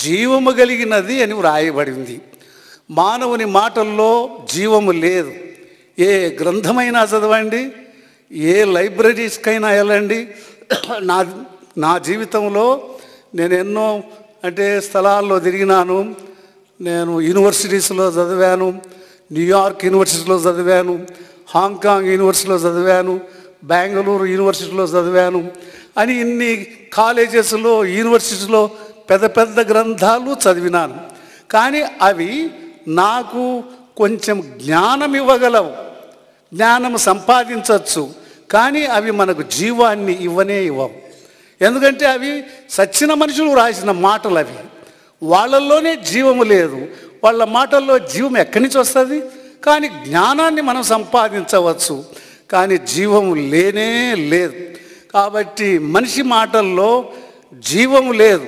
జీవము కలిగినది అని వ్రాయబడింది మానవుని మాటల్లో జీవము లేదు ఏ గ్రంథమైనా చదవండి ఏ లైబ్రరీస్కైనా వెళ్ళండి నా నా జీవితంలో నేను ఎన్నో అంటే స్థలాల్లో తిరిగినాను నేను యూనివర్సిటీస్లో చదివాను న్యూయార్క్ యూనివర్సిటీలో చదివాను హాంకాంగ్ యూనివర్సిటీలో చదివాను బెంగళూరు యూనివర్సిటీలో చదివాను అని ఇన్ని కాలేజెస్లో యూనివర్సిటీలో పెద్ద పెద్ద గ్రంథాలు చదివినాను కానీ అవి నాకు కొంచెం జ్ఞానం ఇవ్వగలవు జ్ఞానం సంపాదించవచ్చు కానీ అవి మనకు జీవాన్ని ఇవ్వనే ఇవ్వవు ఎందుకంటే అవి సచ్చిన మనుషులు రాసిన మాటలు అవి వాళ్ళల్లోనే జీవము లేదు వాళ్ళ మాటల్లో జీవం ఎక్కడి నుంచి వస్తుంది కానీ జ్ఞానాన్ని మనం సంపాదించవచ్చు కానీ జీవము లేనే లేదు కాబట్టి మనిషి మాటల్లో జీవము లేదు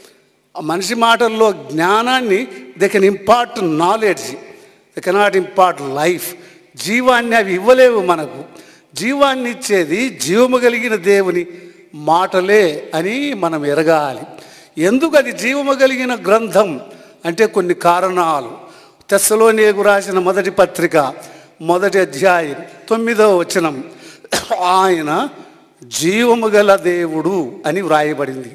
ఆ మనిషి మాటల్లో జ్ఞానాన్ని they can impart knowledge they cannot impart life జీవాన్ని అవి ఇవ్వలేవు మనకు జీవాన్ని ఇచ్చేది జీవము కలిగిన దేవుని మాటలే అని మనం ఎరగాలి ఎందుకు అది జీవము కలిగిన గ్రంథం అంటే కొన్ని కారణాలు తెస్సలోనియకు రాసిన మొదటి పత్రిక మొదటి అధ్యాయం తొమ్మిదవ వచనం ఆయన జీవము గల దేవుడు అని వ్రాయబడింది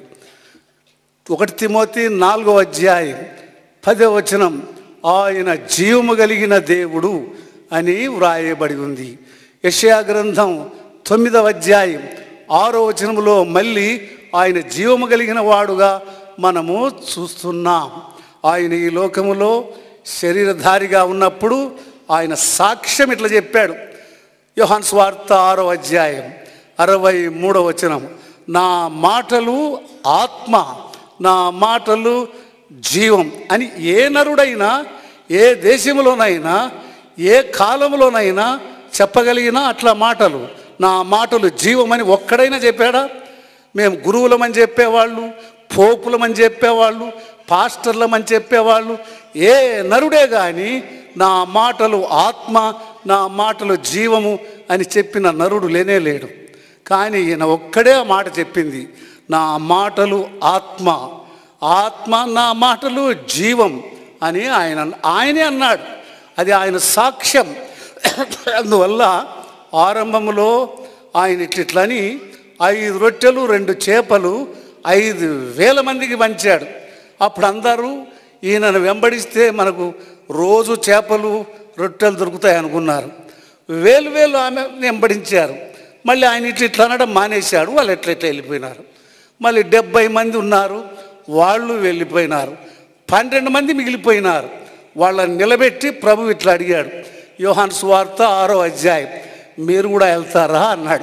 ఒకటి తిమోతి నాలుగో అధ్యాయం పదో వచనం ఆయన జీవము కలిగిన దేవుడు అని వ్రాయబడి ఉంది యషయా గ్రంథం తొమ్మిదవ అధ్యాయం ఆరో వచనములో మళ్ళీ ఆయన జీవము కలిగిన వాడుగా మనము చూస్తున్నాం ఆయన ఈ లోకములో శరీరధారిగా ఉన్నప్పుడు ఆయన సాక్ష్యం ఇట్లా చెప్పాడు యోహాన్ స్వార్థ ఆరో అధ్యాయం అరవై మూడో వచనం నా మాటలు ఆత్మ నా మాటలు జీవం అని ఏ నరుడైనా ఏ దేశంలోనైనా ఏ కాలంలోనైనా చెప్పగలిగినా అట్లా మాటలు నా మాటలు జీవమని ఒక్కడైనా చెప్పాడా మేము గురువులమని చెప్పేవాళ్ళు పోపులమని చెప్పేవాళ్ళు పాస్టర్లమని చెప్పేవాళ్ళు ఏ నరుడే కానీ నా మాటలు ఆత్మ నా మాటలు జీవము అని చెప్పిన నరుడు లేనే లేడు కానీ ఈయన ఒక్కడే ఆ మాట చెప్పింది నా మాటలు ఆత్మ ఆత్మ నా మాటలు జీవం అని ఆయన ఆయనే అన్నాడు అది ఆయన సాక్ష్యం అందువల్ల ఆరంభంలో ఆయన ఇట్లని ఐదు రొట్టెలు రెండు చేపలు ఐదు వేల మందికి పంచాడు అప్పుడు అందరూ ఈయనను వెంబడిస్తే మనకు రోజు చేపలు రొట్టెలు దొరుకుతాయి అనుకున్నారు వేలు వేలు ఆమె వెంబడించారు మళ్ళీ ఆయన ఇట్లా ఇట్లా అనడం మానేశాడు వాళ్ళు ఎట్లా ఎట్లా వెళ్ళిపోయినారు మళ్ళీ డెబ్బై మంది ఉన్నారు వాళ్ళు వెళ్ళిపోయినారు పన్నెండు మంది మిగిలిపోయినారు వాళ్ళని నిలబెట్టి ప్రభు ఇట్లా అడిగాడు యోహాన్ సువార్త ఆరో అధ్యాయం మీరు కూడా వెళ్తారా అన్నాడు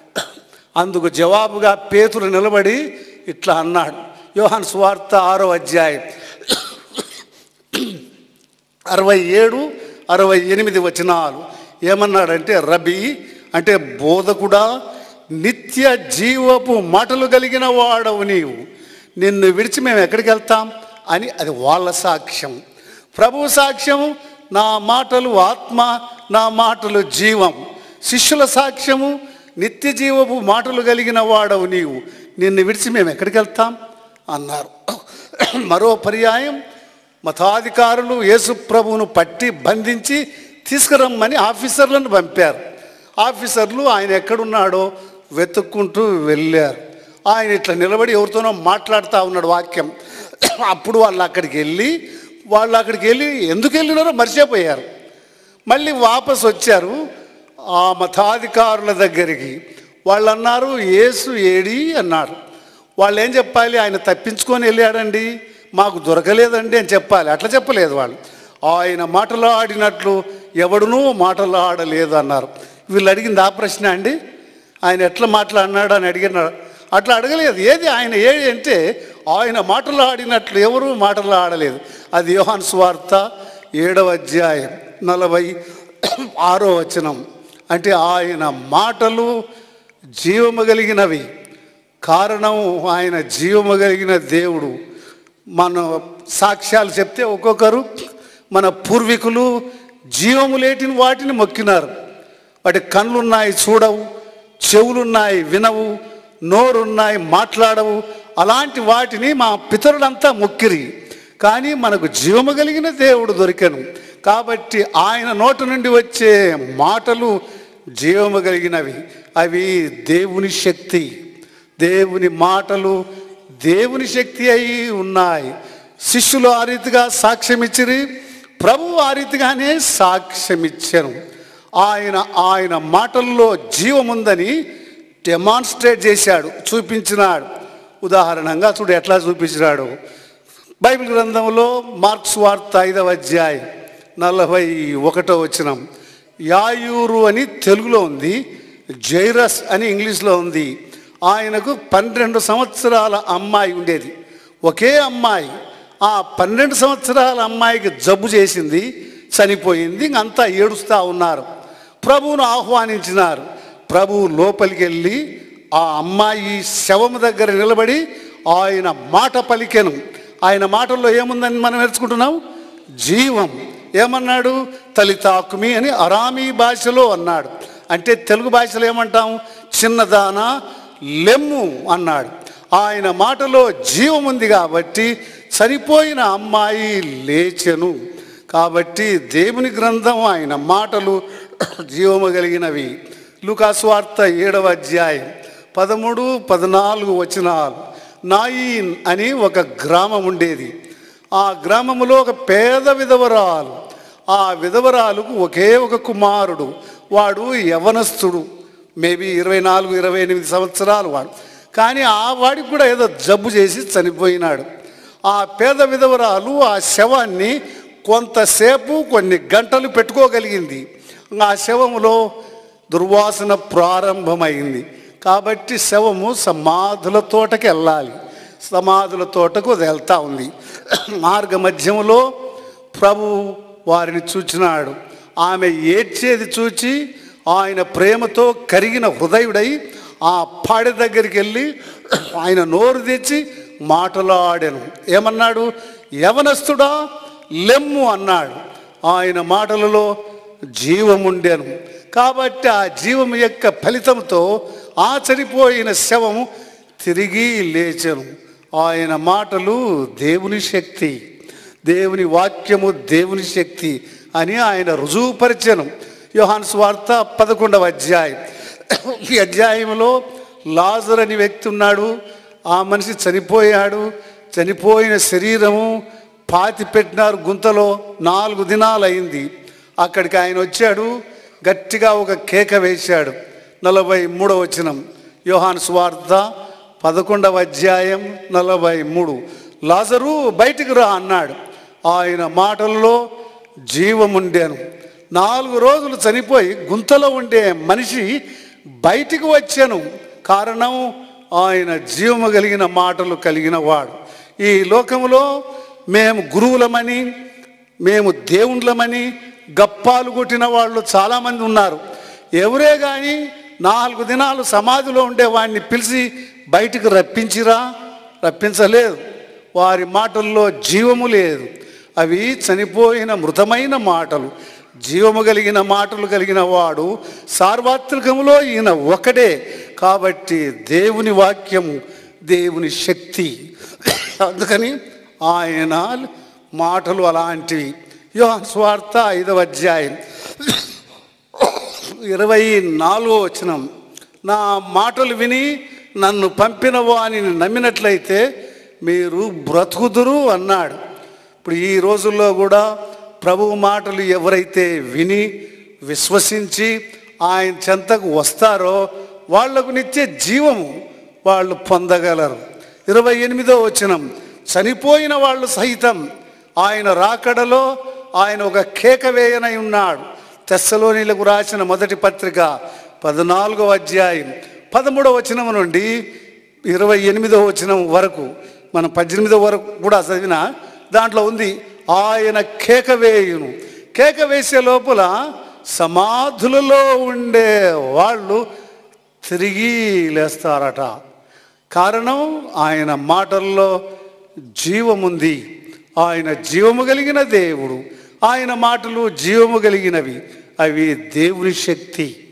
అందుకు జవాబుగా పేతురు నిలబడి ఇట్లా అన్నాడు యోహాన్ సువార్త ఆరో అధ్యాయం అరవై ఏడు అరవై ఎనిమిది వచనాలు ఏమన్నాడంటే రబి అంటే బోధకుడా నిత్య జీవపు మాటలు కలిగిన వాడవు నీవు నిన్ను విడిచి మేము ఎక్కడికి వెళ్తాం అని అది వాళ్ళ సాక్ష్యం ప్రభు సాక్ష్యం నా మాటలు ఆత్మ నా మాటలు జీవం శిష్యుల సాక్ష్యము నిత్య జీవపు మాటలు కలిగిన వాడవు నీవు నిన్ను విడిచి మేము ఎక్కడికి వెళ్తాం అన్నారు మరో పర్యాయం మతాధికారులు యేసు ప్రభువును పట్టి బంధించి తీసుకురమ్మని ఆఫీసర్లను పంపారు ఆఫీసర్లు ఆయన ఎక్కడున్నాడో వెతుక్కుంటూ వెళ్ళారు ఆయన ఇట్లా నిలబడి ఎవరితోనో మాట్లాడుతూ ఉన్నాడు వాక్యం అప్పుడు వాళ్ళు అక్కడికి వెళ్ళి వాళ్ళు అక్కడికి వెళ్ళి ఎందుకు వెళ్ళినారో మర్చిపోయారు మళ్ళీ వాపస్ వచ్చారు ఆ మతాధికారుల దగ్గరికి వాళ్ళు అన్నారు యేసు ఏడి అన్నారు వాళ్ళు ఏం చెప్పాలి ఆయన తప్పించుకొని వెళ్ళాడండి మాకు దొరకలేదండి అని చెప్పాలి అట్లా చెప్పలేదు వాళ్ళు ఆయన మాటలు ఆడినట్లు ఎవడునూ మాటలు ఆడలేదు అన్నారు వీళ్ళు అడిగింది ఆ ప్రశ్న అండి ఆయన ఎట్లా మాట్లాడినాడు అని అడిగినాడు అట్లా అడగలేదు ఏది ఆయన ఏది అంటే ఆయన మాటలు ఆడినట్లు ఎవరు మాటలు ఆడలేదు అది యోహాన్ స్వార్త ఏడవ అధ్యాయం నలభై ఆరో వచనం అంటే ఆయన మాటలు జీవము కలిగినవి కారణం ఆయన జీవము కలిగిన దేవుడు మన సాక్ష్యాలు చెప్తే ఒక్కొక్కరు మన పూర్వీకులు జీవము లేటిని వాటిని మొక్కినారు వాటి కళ్ళున్నాయి చూడవు చెవులున్నాయి వినవు నోరున్నాయి మాట్లాడవు అలాంటి వాటిని మా పితరులంతా మొక్కిరి కానీ మనకు జీవము కలిగిన దేవుడు దొరికెను కాబట్టి ఆయన నోటి నుండి వచ్చే మాటలు జీవము కలిగినవి అవి దేవుని శక్తి దేవుని మాటలు దేవుని శక్తి అయి ఉన్నాయి శిష్యులు ఆ రీతిగా సాక్ష్యం ఇచ్చిరి ప్రభు ఆ రీతిగానే సాక్ష్యం ఇచ్చాను ఆయన ఆయన మాటల్లో జీవముందని డెమాన్స్ట్రేట్ చేశాడు చూపించినాడు ఉదాహరణంగా చూడు ఎట్లా చూపించినాడు బైబిల్ గ్రంథంలో మార్క్స్ వార్త ఐదవ అధ్యాయం నలభై ఒకటో వచనం యాయూరు అని తెలుగులో ఉంది జైరస్ అని ఇంగ్లీష్లో ఉంది ఆయనకు పన్నెండు సంవత్సరాల అమ్మాయి ఉండేది ఒకే అమ్మాయి ఆ పన్నెండు సంవత్సరాల అమ్మాయికి జబ్బు చేసింది చనిపోయింది ఇంకంతా ఏడుస్తూ ఉన్నారు ప్రభువును ఆహ్వానించినారు ప్రభువు లోపలికి వెళ్ళి ఆ అమ్మాయి శవము దగ్గర నిలబడి ఆయన మాట పలికెను ఆయన మాటల్లో ఏముందని మనం నేర్చుకుంటున్నాం జీవం ఏమన్నాడు తలితాకుమి అని అరామీ భాషలో అన్నాడు అంటే తెలుగు భాషలో ఏమంటాం చిన్నదానా లెమ్ము అన్నాడు ఆయన మాటలో జీవం ఉంది కాబట్టి చనిపోయిన అమ్మాయి లేచెను కాబట్టి దేవుని గ్రంథం ఆయన మాటలు జీవము కలిగినవి లూకాస్వార్త ఏడవ అధ్యాయం పదమూడు పద్నాలుగు వచనాలు నాయిన్ అని ఒక గ్రామం ఉండేది ఆ గ్రామములో ఒక పేద విధవరాలు ఆ విధవరాలుకు ఒకే ఒక కుమారుడు వాడు యవనస్తుడు మేబీ ఇరవై నాలుగు ఇరవై ఎనిమిది సంవత్సరాలు వాడు కానీ ఆ వాడికి కూడా ఏదో జబ్బు చేసి చనిపోయినాడు ఆ పేద విధవరాలు ఆ శవాన్ని కొంతసేపు కొన్ని గంటలు పెట్టుకోగలిగింది ఆ శవములో దుర్వాసన ప్రారంభమైంది కాబట్టి శవము సమాధుల తోటకి వెళ్ళాలి సమాధుల తోటకు అది వెళ్తా ఉంది మార్గ మధ్యములో ప్రభు వారిని చూచినాడు ఆమె ఏడ్చేది చూచి ఆయన ప్రేమతో కరిగిన హృదయుడై ఆ పాడె దగ్గరికి వెళ్ళి ఆయన నోరు తెచ్చి మాటలాడాను ఏమన్నాడు యవనస్తుడా లెమ్ము అన్నాడు ఆయన మాటలలో జీవముండెను కాబట్టి ఆ జీవం యొక్క ఫలితంతో ఆ చనిపోయిన శవము తిరిగి లేచెను ఆయన మాటలు దేవుని శక్తి దేవుని వాక్యము దేవుని శక్తి అని ఆయన రుజువుపరిచను యోహాన్ స్వార్త పదకొండవ అధ్యాయం ఈ అధ్యాయంలో లాజర్ అని వ్యక్తి ఉన్నాడు ఆ మనిషి చనిపోయాడు చనిపోయిన శరీరము పాతి పెట్టినారు గుంతలో నాలుగు దినాలు అయింది అక్కడికి ఆయన వచ్చాడు గట్టిగా ఒక కేక వేశాడు నలభై మూడవ వచనం యోహాన్ స్వార్థ పదకొండవ అధ్యాయం నలభై మూడు లాజరు బయటికి రా అన్నాడు ఆయన మాటల్లో జీవముండెను నాలుగు రోజులు చనిపోయి గుంతలో ఉండే మనిషి బయటికి వచ్చాను కారణం ఆయన జీవము కలిగిన మాటలు కలిగిన వాడు ఈ లోకములో మేము గురువులమని మేము దేవుళ్ళమని గప్పాలు కొట్టిన వాళ్ళు చాలామంది ఉన్నారు ఎవరే కానీ నాలుగు దినాలు సమాధిలో ఉండే వాడిని పిలిచి బయటికి రప్పించిరా రప్పించలేదు వారి మాటల్లో జీవము లేదు అవి చనిపోయిన మృతమైన మాటలు జీవము కలిగిన మాటలు కలిగిన వాడు సార్వత్రికములో ఈయన ఒకడే కాబట్టి దేవుని వాక్యము దేవుని శక్తి అందుకని ఆయన మాటలు అలాంటివి యోహాన్ స్వార్థ ఐదవ అధ్యాయం ఇరవై నాలుగో వచనం నా మాటలు విని నన్ను పంపిన వాణిని నమ్మినట్లయితే మీరు బ్రతుకుదురు అన్నాడు ఇప్పుడు ఈ రోజుల్లో కూడా ప్రభువు మాటలు ఎవరైతే విని విశ్వసించి ఆయన చెంతకు వస్తారో వాళ్లకు నిత్య జీవము వాళ్ళు పొందగలరు ఇరవై ఎనిమిదో వచనం చనిపోయిన వాళ్ళు సహితం ఆయన రాకడలో ఆయన ఒక కేక వేయనై ఉన్నాడు తెస్సలోనిలకు రాసిన మొదటి పత్రిక పద్నాలుగో అధ్యాయం పదమూడవ వచనం నుండి ఇరవై ఎనిమిదో వచనం వరకు మనం పద్దెనిమిదో వరకు కూడా చదివిన దాంట్లో ఉంది ఆయన కేక వేయును కేక వేసే లోపల సమాధులలో ఉండే వాళ్ళు తిరిగి లేస్తారట కారణం ఆయన మాటల్లో జీవముంది ఆయన జీవము కలిగిన దేవుడు ఆయన మాటలు జీవము కలిగినవి అవి దేవుని శక్తి